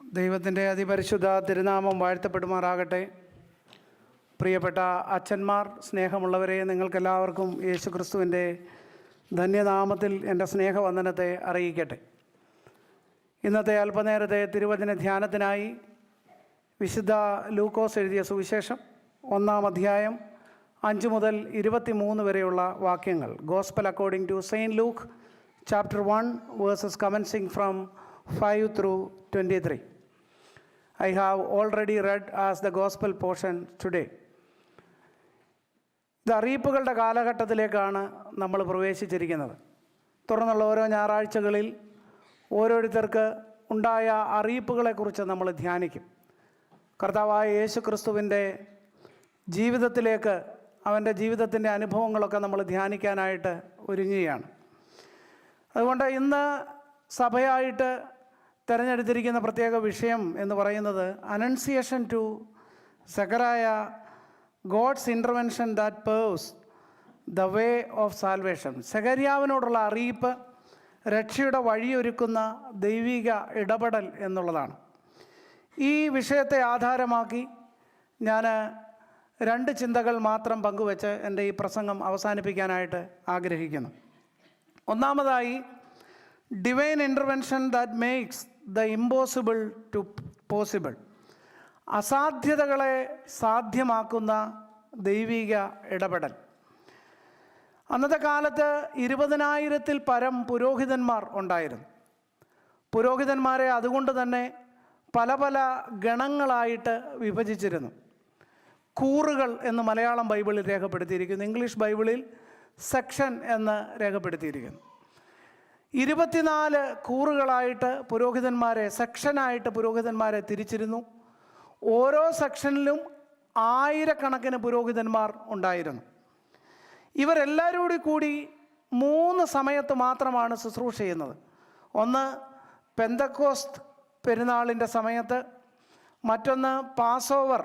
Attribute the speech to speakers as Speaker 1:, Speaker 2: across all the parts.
Speaker 1: ദൈവത്തിൻ്റെ അതിപരിശുദ്ധ തിരുനാമം വാഴ്ത്തപ്പെടുമാറാകട്ടെ പ്രിയപ്പെട്ട അച്ഛന്മാർ സ്നേഹമുള്ളവരെ നിങ്ങൾക്കെല്ലാവർക്കും യേശു ക്രിസ്തുവിൻ്റെ ധന്യനാമത്തിൽ എൻ്റെ സ്നേഹവന്ദനത്തെ അറിയിക്കട്ടെ ഇന്നത്തെ അല്പനേരത്തെ തിരുവചന ധ്യാനത്തിനായി വിശുദ്ധ ലൂക്കോസ് എഴുതിയ സുവിശേഷം ഒന്നാം അധ്യായം അഞ്ച് മുതൽ ഇരുപത്തി മൂന്ന് വരെയുള്ള വാക്യങ്ങൾ gospel according to Saint Luke chapter one verses commencing from five through twenty three I have already read as the gospel portion today ഇത് അറിയിപ്പുകളുടെ കാലഘട്ടത്തിലേക്കാണ് നമ്മൾ പ്രവേശിച്ചിരിക്കുന്നത് തുടർന്നുള്ള ഓരോ ഞായറാഴ്ചകളിൽ ഓരോരുത്തർക്ക് ഉണ്ടായ അറിയിപ്പുകളെക്കുറിച്ച് നമ്മൾ ധ്യാനിക്കും കർത്താവായ യേശു ക്രിസ്തുവിൻ്റെ ജീവിതത്തിലേക്ക് അവൻ്റെ ജീവിതത്തിൻ്റെ അനുഭവങ്ങളൊക്കെ നമ്മൾ ധ്യാനിക്കാനായിട്ട് ഒരുങ്ങുകയാണ് അതുകൊണ്ട് ഇന്ന് സഭയായിട്ട് തിരഞ്ഞെടുത്തിരിക്കുന്ന പ്രത്യേക വിഷയം എന്ന് പറയുന്നത് annunciation to Zechariah God's intervention that paves the way of salvation സെകരിയാവിനോടുള്ള അറിയിപ്പ് രക്ഷയുടെ വഴിയൊരുക്കുന്ന ദൈവിക ഇടപെടൽ എന്നുള്ളതാണ് ഈ വിഷയത്തെ ആധാരമാക്കി ഞാൻ രണ്ട് ചിന്തകൾ മാത്രം പങ്കുവെച്ച് എൻ്റെ ഈ പ്രസംഗം അവസാനിപ്പിക്കാനായിട്ട് ആഗ്രഹിക്കുന്നു ഒന്നാമതായി divine intervention that makes the impossible to possible അസാധ്യതകളെ സാധ്യമാക്കുന്ന ദൈവിക ഇടപെടൽ അന്നത്തെ കാലത്ത് ഇരുപതിനായിരത്തിൽ പരം പുരോഹിതന്മാർ ഉണ്ടായിരുന്നു പുരോഹിതന്മാരെ അതുകൊണ്ട് തന്നെ പല പല ഗണങ്ങളായിട്ട് വിഭജിച്ചിരുന്നു കൂറുകൾ എന്ന് മലയാളം ബൈബിളിൽ രേഖപ്പെടുത്തിയിരിക്കുന്നു ഇംഗ്ലീഷ് ബൈബിളിൽ സെക്ഷൻ എന്ന് രേഖപ്പെടുത്തിയിരിക്കുന്നു ഇരുപത്തിനാല് കൂറുകളായിട്ട് പുരോഹിതന്മാരെ സെക്ഷനായിട്ട് പുരോഹിതന്മാരെ തിരിച്ചിരുന്നു ഓരോ സെക്ഷനിലും ആയിരക്കണക്കിന് പുരോഹിതന്മാർ ഉണ്ടായിരുന്നു ഇവരെല്ലാവരും കൂടി കൂടി മൂന്ന് സമയത്ത് മാത്രമാണ് ശുശ്രൂഷ ചെയ്യുന്നത് ഒന്ന് പെന്തക്കോസ്ത് പെരുന്നാളിൻ്റെ സമയത്ത് മറ്റൊന്ന് പാസ് ഓവർ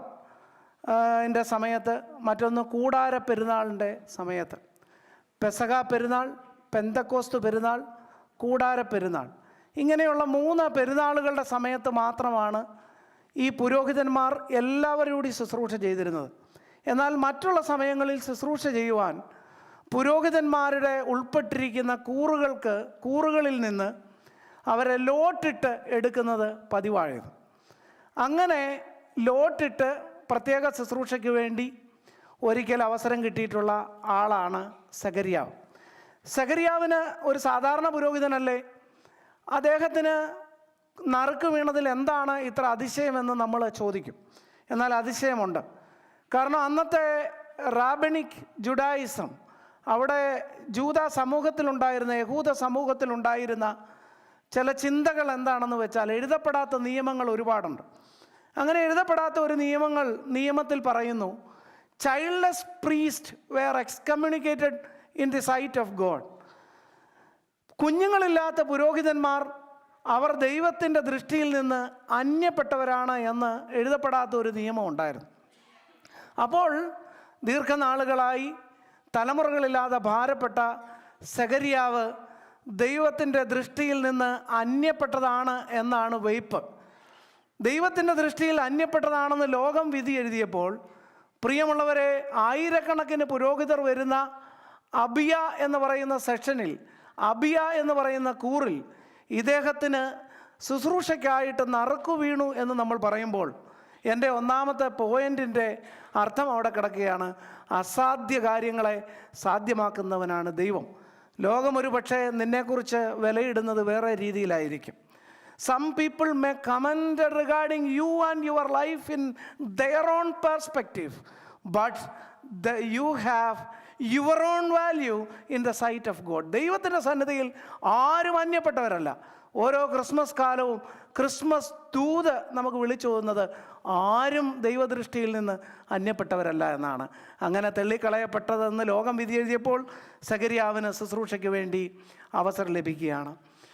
Speaker 1: ൻ്റെ സമയത്ത് മറ്റൊന്ന് കൂടാര പെരുന്നാളിൻ്റെ സമയത്ത് പെസക പെരുന്നാൾ പെന്തക്കോസ്ത് പെരുന്നാൾ കൂടാര പെരുന്നാൾ ഇങ്ങനെയുള്ള മൂന്ന് പെരുന്നാളുകളുടെ സമയത്ത് മാത്രമാണ് ഈ പുരോഹിതന്മാർ എല്ലാവരും കൂടി ശുശ്രൂഷ ചെയ്തിരുന്നത് എന്നാൽ മറ്റുള്ള സമയങ്ങളിൽ ശുശ്രൂഷ ചെയ്യുവാൻ പുരോഹിതന്മാരുടെ ഉൾപ്പെട്ടിരിക്കുന്ന കൂറുകൾക്ക് കൂറുകളിൽ നിന്ന് അവരെ ലോട്ടിട്ട് എടുക്കുന്നത് പതിവായിരുന്നു അങ്ങനെ ലോട്ടിട്ട് പ്രത്യേക ശുശ്രൂഷയ്ക്ക് വേണ്ടി ഒരിക്കൽ അവസരം കിട്ടിയിട്ടുള്ള ആളാണ് സഗരിയാവ് സഗരിയാവിന് ഒരു സാധാരണ പുരോഹിതനല്ലേ അദ്ദേഹത്തിന് നറുക്ക് വീണതിൽ എന്താണ് ഇത്ര അതിശയമെന്ന് നമ്മൾ ചോദിക്കും എന്നാൽ അതിശയമുണ്ട് കാരണം അന്നത്തെ റാബണിക് ജുഡായിസം അവിടെ ജൂത സമൂഹത്തിലുണ്ടായിരുന്ന യഹൂദ സമൂഹത്തിലുണ്ടായിരുന്ന ചില ചിന്തകൾ എന്താണെന്ന് വെച്ചാൽ എഴുതപ്പെടാത്ത നിയമങ്ങൾ ഒരുപാടുണ്ട് അങ്ങനെ എഴുതപ്പെടാത്ത ഒരു നിയമങ്ങൾ നിയമത്തിൽ പറയുന്നു childless priest were excommunicated in the sight of God കുഞ്ഞുങ്ങളില്ലാത്ത പുരോഹിതന്മാർ അവർ ദൈവത്തിൻ്റെ ദൃഷ്ടിയിൽ നിന്ന് അന്യപ്പെട്ടവരാണ് എന്ന് എഴുതപ്പെടാത്ത ഒരു നിയമം ഉണ്ടായിരുന്നു അപ്പോൾ ദീർഘനാളുകളായി തലമുറകളില്ലാതെ ഭാരപ്പെട്ട സഗരിയാവ് ദൈവത്തിൻ്റെ ദൃഷ്ടിയിൽ നിന്ന് അന്യപ്പെട്ടതാണ് എന്നാണ് വെയ്പ്പ് ദൈവത്തിൻ്റെ ദൃഷ്ടിയിൽ അന്യപ്പെട്ടതാണെന്ന് ലോകം വിധി എഴുതിയപ്പോൾ പ്രിയമുള്ളവരെ ആയിരക്കണക്കിന് പുരോഹിതർ വരുന്ന അബിയ എന്ന് പറയുന്ന സെക്ഷനിൽ അബിയ എന്ന് പറയുന്ന കൂറിൽ ഇദ്ദേഹത്തിന് ശുശ്രൂഷയ്ക്കായിട്ട് നറുക്കു വീണു എന്ന് നമ്മൾ പറയുമ്പോൾ എൻ്റെ ഒന്നാമത്തെ പോയിൻറ്റിൻ്റെ അർത്ഥം അവിടെ കിടക്കുകയാണ് അസാധ്യ കാര്യങ്ങളെ സാധ്യമാക്കുന്നവനാണ് ദൈവം ലോകം ഒരു പക്ഷേ നിന്നെക്കുറിച്ച് വിലയിടുന്നത് വേറെ രീതിയിലായിരിക്കും some people may comment regarding you and your life in their own perspective but the you have your own value in the sight of God ദൈവത്തിൻ്റെ സന്നിധിയിൽ ആരും അന്യപ്പെട്ടവരല്ല ഓരോ ക്രിസ്മസ് കാലവും ക്രിസ്മസ് ദൂത് നമുക്ക് വിളിച്ചു പോകുന്നത് ആരും ദൈവദൃഷ്ടിയിൽ നിന്ന് അന്യപ്പെട്ടവരല്ല എന്നാണ് അങ്ങനെ തള്ളിക്കളയപ്പെട്ടതെന്ന് ലോകം വിധി എഴുതിയപ്പോൾ സകരിയാവിന് ശുശ്രൂഷയ്ക്ക് വേണ്ടി അവസരം ലഭിക്കുകയാണ്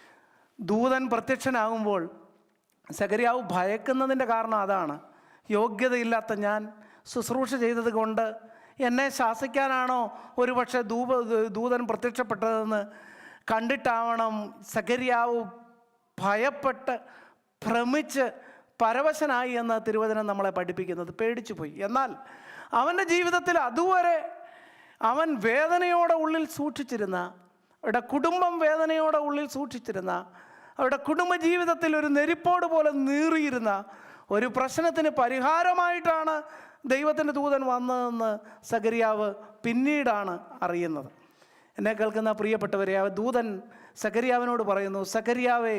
Speaker 1: ദൂതൻ പ്രത്യക്ഷനാകുമ്പോൾ സകരിയാവ് ഭയക്കുന്നതിൻ്റെ കാരണം അതാണ് യോഗ്യതയില്ലാത്ത ഞാൻ ശുശ്രൂഷ ചെയ്തത് കൊണ്ട് എന്നെ ശാസിക്കാനാണോ ഒരുപക്ഷെ ദൂപ ദൂതൻ പ്രത്യക്ഷപ്പെട്ടതെന്ന് കണ്ടിട്ടാവണം സകരിയാവ് ഭയപ്പെട്ട് ഭ്രമിച്ച് പരവശനായി എന്ന് തിരുവചനം നമ്മളെ പഠിപ്പിക്കുന്നത് പേടിച്ചു പോയി എന്നാൽ അവൻ്റെ ജീവിതത്തിൽ അതുവരെ അവൻ വേദനയോടെ ഉള്ളിൽ സൂക്ഷിച്ചിരുന്ന അവരുടെ കുടുംബം വേദനയോടെ ഉള്ളിൽ സൂക്ഷിച്ചിരുന്ന അവരുടെ കുടുംബജീവിതത്തിൽ ഒരു നെരിപ്പോട് പോലെ നീറിയിരുന്ന ഒരു പ്രശ്നത്തിന് പരിഹാരമായിട്ടാണ് ദൈവത്തിൻ്റെ ദൂതൻ വന്നതെന്ന് സഗരിയാവ് പിന്നീടാണ് അറിയുന്നത് എന്നെ കേൾക്കുന്ന പ്രിയപ്പെട്ടവരെ ആ ദൂതൻ സക്കരിയാവിനോട് പറയുന്നു സക്കരിയാവേ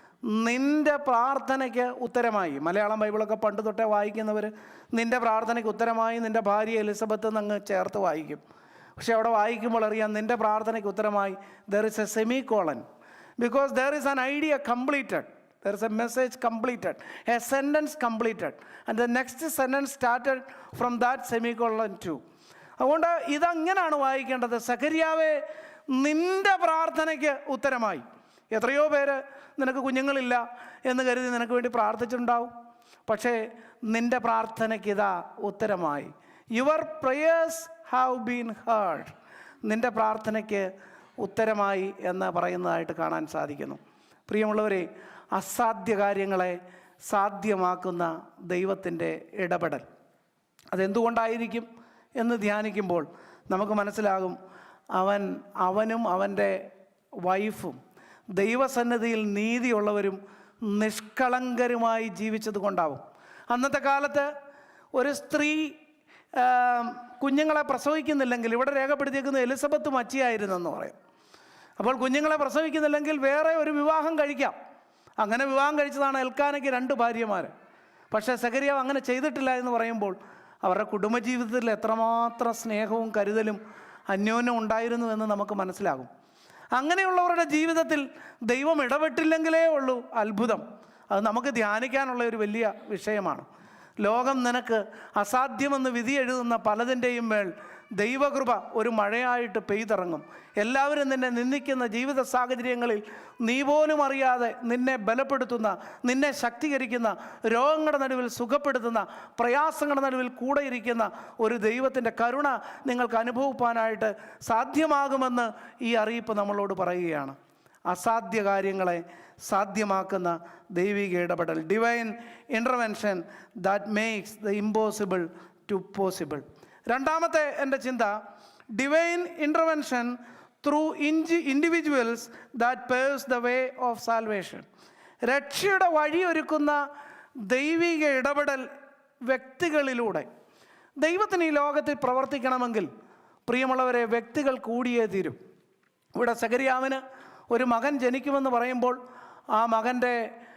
Speaker 1: നിന്റെ പ്രാർത്ഥനയ്ക്ക് ഉത്തരമായി മലയാളം ബൈബിളൊക്കെ പണ്ട് തൊട്ടേ വായിക്കുന്നവർ നിന്റെ പ്രാർത്ഥനയ്ക്ക് ഉത്തരമായി നിന്റെ ഭാര്യ എലിസബത്ത് എന്നങ്ങ് ചേർത്ത് വായിക്കും പക്ഷെ അവിടെ വായിക്കുമ്പോൾ അറിയാം നിന്റെ പ്രാർത്ഥനയ്ക്ക് ഉത്തരമായി there is a semicolon because there is an idea completed there is a message completed a sentence completed and the next sentence started from that semicolon to അതുകൊണ്ട് ഇതങ്ങനെയാണ് വായിക്കേണ്ടത് സക്കരിയാവേ നിന്റെ പ്രാർത്ഥനയ്ക്ക് ഉത്തരമായി എത്രയോ പേര് നിനക്ക് കുഞ്ഞുങ്ങളില്ല എന്ന് കരുതി നിനക്ക് വേണ്ടി പ്രാർത്ഥിച്ചിട്ടുണ്ടാവും പക്ഷേ നിന്റെ പ്രാർത്ഥനയ്ക്ക് ഇതാ ഉത്തരമായി your prayers have been heard നിന്റെ പ്രാർത്ഥനയ്ക്ക് ഉത്തരമായി എന്ന് പറയുന്നതായിട്ട് കാണാൻ സാധിക്കുന്നു പ്രിയമുള്ളവരെ അസാധ്യ കാര്യങ്ങളെ സാധ്യമാക്കുന്ന ദൈവത്തിൻ്റെ ഇടപെടൽ അതെന്തുകൊണ്ടായിരിക്കും എന്ന് ധ്യാനിക്കുമ്പോൾ നമുക്ക് മനസ്സിലാകും അവൻ അവനും അവൻ്റെ വൈഫും ദൈവസന്നിധിയിൽ നീതിയുള്ളവരും നിഷ്കളങ്കരുമായി ജീവിച്ചത് കൊണ്ടാവും അന്നത്തെ കാലത്ത് ഒരു സ്ത്രീ ആ, കുഞ്ഞുങ്ങളെ പ്രസവിക്കുന്നില്ലെങ്കിൽ ഇവിടെ രേഖപ്പെടുത്തിയേക്കുന്നത് എലിസബത്ത് മച്ചിയായിരുന്നെന്ന് പറയും അപ്പോൾ കുഞ്ഞുങ്ങളെ പ്രസവിക്കുന്നില്ലെങ്കിൽ വേറെ ഒരു വിവാഹം കഴിക്കാം അങ്ങനെ വിവാഹം കഴിച്ചതാണ് എൽക്കാനയ്ക്ക് രണ്ട് ഭാര്യമാർ പക്ഷേ സകരിയാവ് അങ്ങനെ ചെയ്തിട്ടില്ല എന്ന് പറയുമ്പോൾ അവരുടെ കുടുംബജീവിതത്തിൽ എത്രമാത്രം സ്നേഹവും കരുതലും അന്യോന്യം ഉണ്ടായിരുന്നു എന്ന് നമുക്ക് മനസ്സിലാകും അങ്ങനെയുള്ളവരുടെ ജീവിതത്തിൽ ദൈവം ഇടപെട്ടില്ലെങ്കിലേ ഉള്ളൂ അത്ഭുതം അത് നമുക്ക് ധ്യാനിക്കാനുള്ള ഒരു വലിയ വിഷയമാണ് ലോകം നിനക്ക് അസാധ്യമെന്ന് വിധി എഴുതുന്ന പലതിൻ്റെയും മേൽ ദൈവകൃപ ഒരു മഴയായിട്ട് പെയ്തിറങ്ങും എല്ലാവരും നിന്നെ നിന്ദിക്കുന്ന ജീവിത സാഹചര്യങ്ങളിൽ നീ പോലും അറിയാതെ നിന്നെ ബലപ്പെടുത്തുന്ന നിന്നെ ശക്തീകരിക്കുന്ന രോഗങ്ങളുടെ നടുവിൽ സുഖപ്പെടുത്തുന്ന പ്രയാസങ്ങളുടെ നടുവിൽ കൂടെ ഇരിക്കുന്ന ഒരു ദൈവത്തിൻ്റെ കരുണ നിങ്ങൾക്ക് അനുഭവിപ്പാനായിട്ട് സാധ്യമാകുമെന്ന് ഈ അറിയിപ്പ് നമ്മളോട് പറയുകയാണ് അസാധ്യ കാര്യങ്ങളെ സാധ്യമാക്കുന്ന ദൈവിക ഇടപെടൽ divine intervention that makes the impossible to possible രണ്ടാമത്തെ എൻ്റെ ചിന്ത ഡിവൈൻ ഇൻ്റർവെൻഷൻ ത്രൂ ഇൻജി individuals that paves the way of salvation രക്ഷയുടെ വഴിയൊരുക്കുന്ന ദൈവിക ഇടപെടൽ വ്യക്തികളിലൂടെ ദൈവത്തിന് ഈ ലോകത്തിൽ പ്രവർത്തിക്കണമെങ്കിൽ പ്രിയമുള്ളവരെ വ്യക്തികൾ കൂടിയേ തീരും ഇവിടെ സകരിയാവിന് ഒരു മകൻ ജനിക്കുമെന്ന് പറയുമ്പോൾ ആ മകൻ്റെ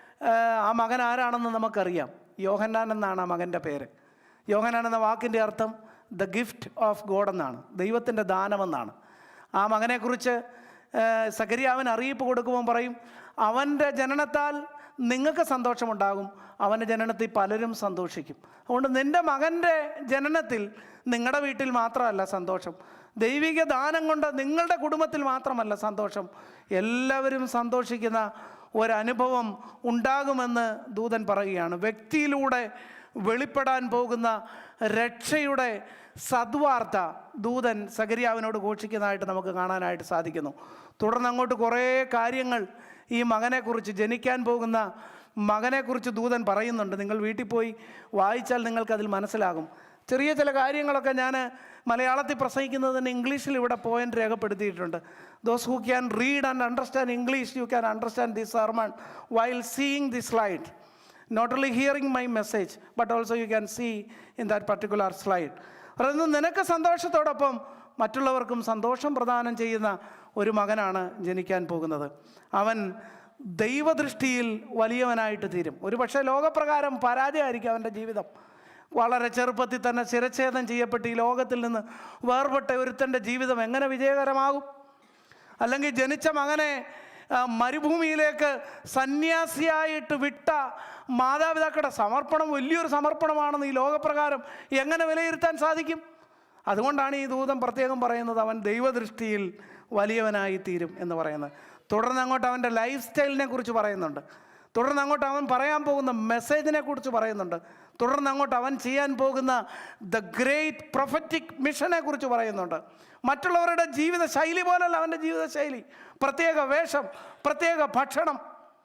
Speaker 1: ആ മകൻ ആരാണെന്ന് നമുക്കറിയാം യോഹന്നാൻ എന്നാണ് ആ മകൻ്റെ പേര് യോഹന്നാൻ എന്ന വാക്കിൻ്റെ അർത്ഥം ദ ഗിഫ്റ്റ് ഓഫ് ഗോഡ് എന്നാണ് ദൈവത്തിൻ്റെ ദാനമെന്നാണ് ആ മകനെക്കുറിച്ച് സകരിയാവിന് അറിയിപ്പ് കൊടുക്കുമ്പോൾ പറയും അവൻ്റെ ജനനത്താൽ നിങ്ങൾക്ക് സന്തോഷമുണ്ടാകും അവൻ്റെ ജനനത്തിൽ പലരും സന്തോഷിക്കും അതുകൊണ്ട് നിൻ്റെ മകൻ്റെ ജനനത്തിൽ നിങ്ങളുടെ വീട്ടിൽ മാത്രമല്ല സന്തോഷം ദൈവിക ദാനം കൊണ്ട് നിങ്ങളുടെ കുടുംബത്തിൽ മാത്രമല്ല സന്തോഷം എല്ലാവരും സന്തോഷിക്കുന്ന ഒരനുഭവം ഉണ്ടാകുമെന്ന് ദൂതൻ പറയുകയാണ് വ്യക്തിയിലൂടെ വെളിപ്പെടാൻ പോകുന്ന രക്ഷയുടെ സദ്വാർത്ത ദൂതൻ സകരിയാവിനോട് ഘോഷിക്കുന്നതായിട്ട് നമുക്ക് കാണാനായിട്ട് സാധിക്കുന്നു തുടർന്ന് അങ്ങോട്ട് കുറേ കാര്യങ്ങൾ ഈ മകനെക്കുറിച്ച് ജനിക്കാൻ പോകുന്ന മകനെക്കുറിച്ച് ദൂതൻ പറയുന്നുണ്ട് നിങ്ങൾ വീട്ടിൽ പോയി വായിച്ചാൽ നിങ്ങൾക്കതിൽ മനസ്സിലാകും ചെറിയ ചില കാര്യങ്ങളൊക്കെ ഞാൻ മലയാളത്തിൽ പ്രസംഗിക്കുന്നതിന് ഇംഗ്ലീഷിൽ ഇവിടെ പോയിന്റ് രേഖപ്പെടുത്തിയിട്ടുണ്ട് those who can read and understand English you can understand the sermon while seeing the slide not only hearing my message but also you can see in that particular slide പറയുന്നത് നിനക്ക് സന്തോഷത്തോടൊപ്പം മറ്റുള്ളവർക്കും സന്തോഷം പ്രദാനം ചെയ്യുന്ന ഒരു മകനാണ് ജനിക്കാൻ പോകുന്നത് അവൻ ദൈവദൃഷ്ടിയിൽ വലിയവനായിട്ട് തീരും ഒരു പക്ഷേ ലോകപ്രകാരം പരാജയമായിരിക്കും അവൻ്റെ ജീവിതം വളരെ ചെറുപ്പത്തിൽ തന്നെ ശിരച്ഛേദം ചെയ്യപ്പെട്ട് ഈ ലോകത്തിൽ നിന്ന് വേർപെട്ട ഒരുത്തൻ്റെ ജീവിതം എങ്ങനെ വിജയകരമാകും അല്ലെങ്കിൽ ജനിച്ച മകനെ ആ, മരുഭൂമിയിലേക്ക് സന്യാസിയായിട്ട് വിട്ട മാതാപിതാക്കളുടെ സമർപ്പണം വലിയൊരു സമർപ്പണമാണെന്ന് ഈ ലോകപ്രകാരം എങ്ങനെ വിലയിരുത്താൻ സാധിക്കും അതുകൊണ്ടാണ് ഈ ദൂതം പ്രത്യേകം പറയുന്നത് അവൻ ദൈവദൃഷ്ടിയിൽ വലിയവനായി തീരും എന്ന് പറയുന്നത് തുടർന്ന് അങ്ങോട്ട് അവൻ്റെ ലൈഫ് സ്റ്റൈലിനെ കുറിച്ച് പറയുന്നുണ്ട് തുടർന്ന് അങ്ങോട്ട് അവൻ പറയാൻ പോകുന്ന മെസ്സേജിനെ കുറിച്ച് പറയുന്നുണ്ട് തുടർന്ന് അങ്ങോട്ട് അവൻ ചെയ്യാൻ പോകുന്ന ദ ഗ്രേറ്റ് പ്രൊഫറ്റിക് മിഷനെ കുറിച്ച് പറയുന്നുണ്ട് മറ്റുള്ളവരുടെ ജീവിത ശൈലി പോലല്ല അവൻ്റെ ജീവിത ശൈലി പ്രത്യേക വേഷം പ്രത്യേക ഭക്ഷണം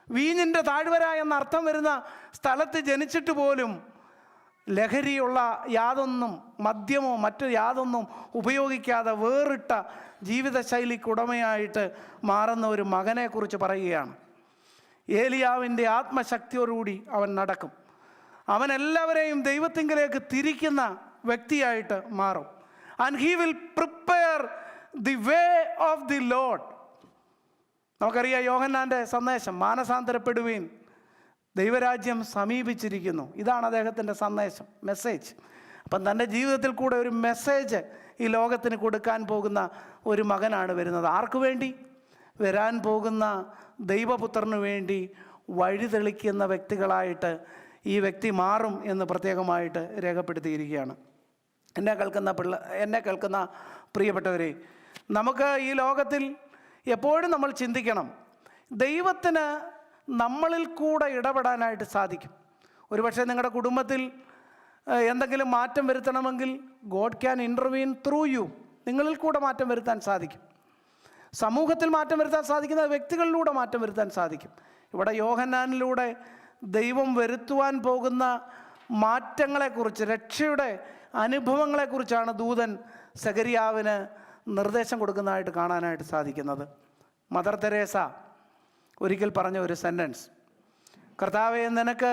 Speaker 1: വീഞ്ഞിൻ്റെ താഴ്വര എന്ന അർത്ഥം വരുന്ന സ്ഥലത്ത് ജനിച്ചിട്ട് പോലും ലഹരിയുള്ള യാതൊന്നും മദ്യമോ മറ്റു യാതൊന്നും ഉപയോഗിക്കാതെ വേറിട്ട ജീവിതശൈലിക്ക് ഉടമയായിട്ട് മാറുന്ന ഒരു മകനെക്കുറിച്ച് പറയുകയാണ് ഏലിയാവിൻ്റെ ആത്മശക്തിയോടുകൂടി അവൻ നടക്കും അവൻ എല്ലാവരെയും ദൈവത്തിങ്കിലേക്ക് തിരിക്കുന്ന വ്യക്തിയായിട്ട് മാറും and he will prepare the way of the lord നമുക്കറിയാം യോഹന്നാൻ്റെ സന്ദേശം മാനസാന്തരപ്പെടുവീൻ ദൈവരാജ്യം സമീപിച്ചിരിക്കുന്നു ഇതാണ് അദ്ദേഹത്തിൻ്റെ സന്ദേശം മെസ്സേജ് അപ്പം തൻ്റെ ജീവിതത്തിൽ കൂടെ ഒരു മെസ്സേജ് ഈ ലോകത്തിന് കൊടുക്കാൻ പോകുന്ന ഒരു മകനാണ് വരുന്നത് ആർക്കു വേണ്ടി വരാൻ പോകുന്ന ദൈവപുത്രന് വേണ്ടി വഴി തെളിക്കുന്ന വ്യക്തികളായിട്ട് ഈ വ്യക്തി മാറും എന്ന് പ്രത്യേകമായിട്ട് രേഖപ്പെടുത്തിയിരിക്കുകയാണ് എന്നെ കേൾക്കുന്ന പിള്ള എന്നെ കേൾക്കുന്ന പ്രിയപ്പെട്ടവരെ നമുക്ക് ഈ ലോകത്തിൽ എപ്പോഴും നമ്മൾ ചിന്തിക്കണം ദൈവത്തിന് നമ്മളിൽ കൂടെ ഇടപെടാനായിട്ട് സാധിക്കും ഒരുപക്ഷെ നിങ്ങളുടെ കുടുംബത്തിൽ ഏഹ്, എന്തെങ്കിലും മാറ്റം വരുത്തണമെങ്കിൽ God can intervene through you നിങ്ങളിൽ കൂടെ മാറ്റം വരുത്താൻ സാധിക്കും സമൂഹത്തിൽ മാറ്റം വരുത്താൻ സാധിക്കുന്ന വ്യക്തികളിലൂടെ മാറ്റം വരുത്താൻ സാധിക്കും ഇവിടെ യോഹന്നാനിലൂടെ ദൈവം വരുത്തുവാൻ പോകുന്ന മാറ്റങ്ങളെക്കുറിച്ച് രക്ഷയുടെ അനുഭവങ്ങളെക്കുറിച്ചാണ് ദൂതൻ സഗരിയാവിന് നിർദ്ദേശം കൊടുക്കുന്നതായിട്ട് കാണാനായിട്ട് സാധിക്കുന്നത് മദർ തെരേസ ഒരിക്കൽ പറഞ്ഞ ഒരു സെൻറ്റൻസ് കർത്താവെ നിനക്ക്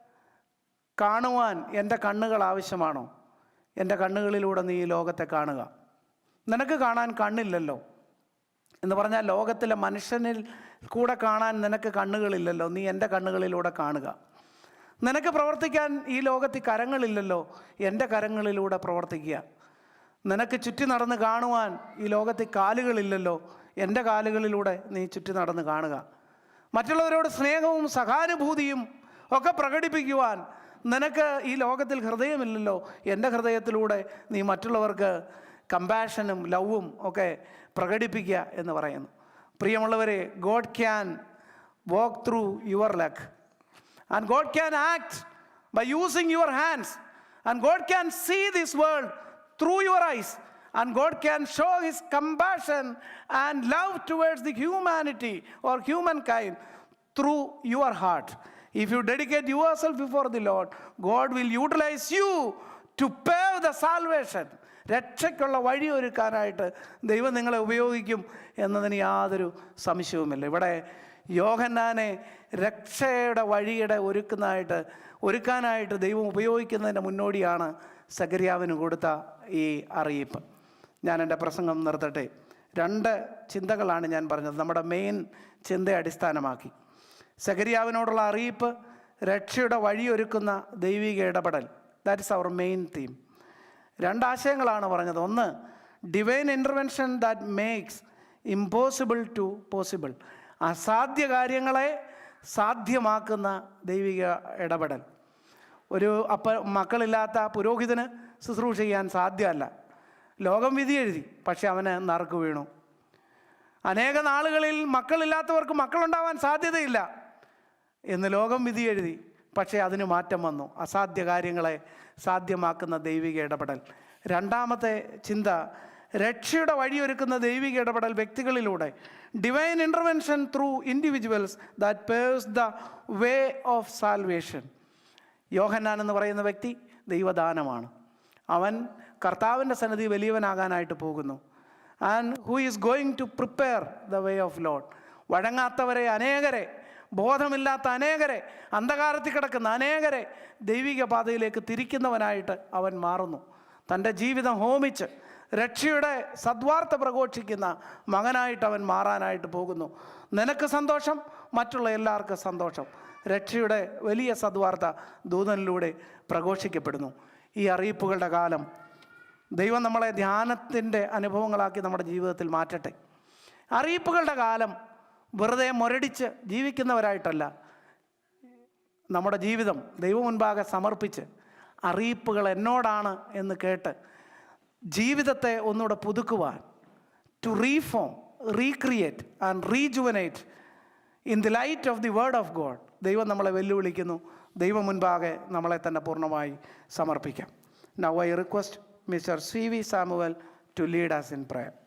Speaker 1: കാണുവാൻ എൻ്റെ കണ്ണുകൾ ആവശ്യമാണോ എൻ്റെ കണ്ണുകളിലൂടെ നീ ഈ ലോകത്തെ കാണുക നിനക്ക് കാണാൻ കണ്ണില്ലല്ലോ എന്ന് പറഞ്ഞാൽ ലോകത്തിലെ മനുഷ്യനിൽ കൂടെ കാണാൻ നിനക്ക് കണ്ണുകളില്ലല്ലോ നീ എൻ്റെ കണ്ണുകളിലൂടെ കാണുക നിനക്ക് പ്രവർത്തിക്കാൻ ഈ ലോകത്തിൽ കരങ്ങളില്ലല്ലോ എൻ്റെ കരങ്ങളിലൂടെ പ്രവർത്തിക്കുക നിനക്ക് ചുറ്റി നടന്ന് കാണുവാൻ ഈ ലോകത്തിൽ കാലുകളില്ലല്ലോ എൻ്റെ കാലുകളിലൂടെ നീ ചുറ്റി നടന്ന് കാണുക മറ്റുള്ളവരോട് സ്നേഹവും സഹാനുഭൂതിയും ഒക്കെ പ്രകടിപ്പിക്കുവാൻ നിനക്ക് ഈ ലോകത്തിൽ ഹൃദയമില്ലല്ലോ എൻ്റെ ഹൃദയത്തിലൂടെ നീ മറ്റുള്ളവർക്ക് കമ്പാഷനും ലവും ഒക്കെ പ്രകടിപ്പിക്കുക എന്ന് പറയുന്നു പ്രിയമുള്ളവരെ God can walk through your leg. And God can act by using your hands. And God can see this world through your eyes. And God can show His compassion and love towards the humanity or humankind through your heart. If you dedicate yourself before the Lord, God will utilize you to pave the salvation. രക്ഷയ്ക്കുള്ള വഴിയൊരുക്കാനായിട്ട് ദൈവം നിങ്ങളെ ഉപയോഗിക്കും എന്നതിന് യാതൊരു സംശയവുമില്ല ഇവിടെ യോഹന്നാനെ രക്ഷയുടെ വഴിയുടെ ഒരുക്കുന്നതായിട്ട് ഒരുക്കാനായിട്ട് ദൈവം ഉപയോഗിക്കുന്നതിൻ്റെ മുന്നോടിയാണ് സഗരിയാവിന് കൊടുത്ത ഈ അറിയിപ്പ് ഞാൻ എൻ്റെ പ്രസംഗം നിർത്തട്ടെ രണ്ട് ചിന്തകളാണ് ഞാൻ പറഞ്ഞത് നമ്മുടെ മെയിൻ ചിന്തയെ അടിസ്ഥാനമാക്കി സഗരിയാവിനോടുള്ള അറിയിപ്പ് രക്ഷയുടെ വഴിയൊരുക്കുന്ന ദൈവിക ഇടപെടൽ that is our main theme രണ്ടാശയങ്ങളാണ് പറഞ്ഞത് ഒന്ന് divine intervention that makes impossible to possible അസാധ്യ കാര്യങ്ങളെ സാധ്യമാക്കുന്ന ദൈവിക ഇടപെടൽ ഒരു അപ്പ മക്കളില്ലാത്ത പുരോഹിതന് ശുശ്രൂഷ ചെയ്യാൻ സാധ്യമല്ല ലോകം വിധി എഴുതി പക്ഷെ അവന് നറുക്ക് വീണു അനേക നാളുകളിൽ മക്കളില്ലാത്തവർക്ക് മക്കളുണ്ടാവാൻ സാധ്യതയില്ല എന്ന് ലോകം വിധി എഴുതി പക്ഷേ അതിന് മാറ്റം വന്നു അസാധ്യ കാര്യങ്ങളെ സാധ്യമാക്കുന്ന ദൈവിക ഇടപെടൽ രണ്ടാമത്തെ ചിന്ത രക്ഷയുടെ വഴിയൊരുക്കുന്ന ദൈവിക ഇടപെടൽ വ്യക്തികളിലൂടെ divine intervention through individuals that paves the way of salvation Yohannan എന്ന് പറയുന്ന വ്യക്തി ദൈവദാനമാണ് അവൻ കർത്താവിൻ്റെ സന്നിധി വലിയവനാകാനായിട്ട് പോകുന്നു and who is going to prepare the way of lord വഴങ്ങാത്തവരെ അനേകരെ ബോധമില്ലാത്ത അനേകരെ അന്ധകാരത്തിൽ കിടക്കുന്ന അനേകരെ ദൈവിക പാതയിലേക്ക് തിരിക്കുന്നവനായിട്ട് അവൻ മാറുന്നു തൻ്റെ ജീവിതം ഹോമിച്ച് രക്ഷയുടെ സദ്വാർത്ത പ്രഘോഷിക്കുന്ന മകനായിട്ട് അവൻ മാറാനായിട്ട് പോകുന്നു നിനക്ക് സന്തോഷം മറ്റുള്ള എല്ലാവർക്കും സന്തോഷം രക്ഷയുടെ വലിയ സദ്വാർത്ത ദൂതനിലൂടെ പ്രഘോഷിക്കപ്പെടുന്നു ഈ അറിയിപ്പുകളുടെ കാലം ദൈവം നമ്മളെ ധ്യാനത്തിൻ്റെ അനുഭവങ്ങളാക്കി നമ്മുടെ ജീവിതത്തിൽ മാറ്റട്ടെ അറിയിപ്പുകളുടെ കാലം വെറുതെ മുരടിച്ച് ജീവിക്കുന്നവരായിട്ടല്ല നമ്മുടെ ജീവിതം ദൈവം മുൻപാകെ സമർപ്പിച്ച് അറിയിപ്പുകൾ എന്നോടാണ് എന്ന് കേട്ട് ജീവിതത്തെ ഒന്നുകൂടെ പുതുക്കുവാൻ to reform recreate and rejuvenate in the light of the word of God ദൈവം നമ്മളെ വെല്ലുവിളിക്കുന്നു ദൈവം മുൻപാകെ നമ്മളെ തന്നെ പൂർണ്ണമായി സമർപ്പിക്കാം now I request mister C V Samuel to lead us in prayer